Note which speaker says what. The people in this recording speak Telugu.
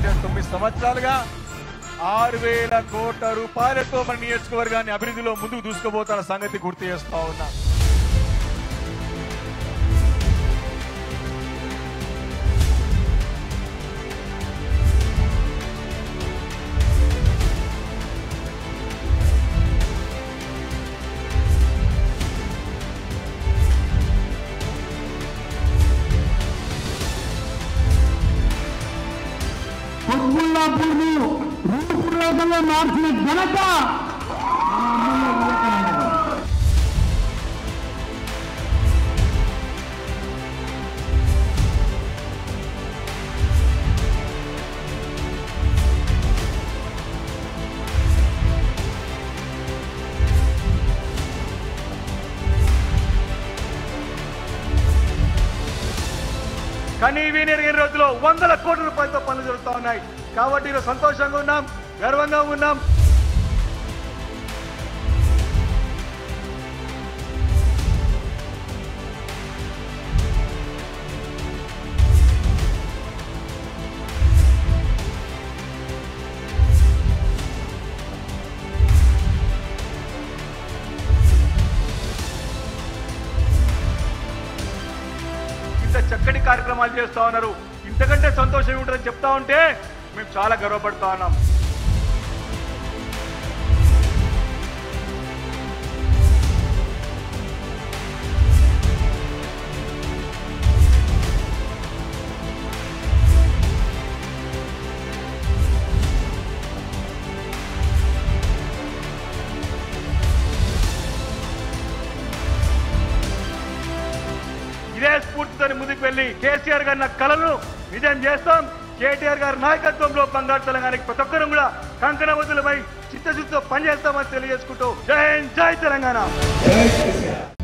Speaker 1: గడిచిన తొమ్మిది సంవత్సరాలుగా ఆరు వేల కోట్ల రూపాయలతో మన నియోజకవర్గాన్ని అభివృద్ధిలో ముందుకు దూసుకుపోతున్న సంగతి గుర్తు చేస్తా ఉన్నా
Speaker 2: పొద్దుల్లాపూర్ను రూపురేఖలో మార్చిన ఘనత
Speaker 1: కానీ వీని రోజుల్లో వందల కోట్ల రూపాయలతో పనులు జరుగుతూ ఉన్నాయి కాబట్టి ఈరోజు సంతోషంగా ఉన్నాం గర్వంగా ఉన్నాం ఇంత చక్కటి కార్యక్రమాలు చేస్తా ఉన్నారు ఇంతకంటే సంతోషం ఉంటుందని చెప్తా ఉంటే మేము చాలా గర్వపడతా ఉన్నాం ఇదే స్ఫూర్తితో ముందుకు వెళ్ళి కేసీఆర్ గారి నా కళను నిజం చేస్తాం కేటీఆర్ గారి నాయకత్వంలో బంగారు తెలంగాణకి ప్రతి ఒక్కరం కూడా కంకణబద్దులపై చిత్తశుద్ధితో పనిచేస్తామని తెలియజేసుకుంటూ జై హింద్, జై తెలంగాణ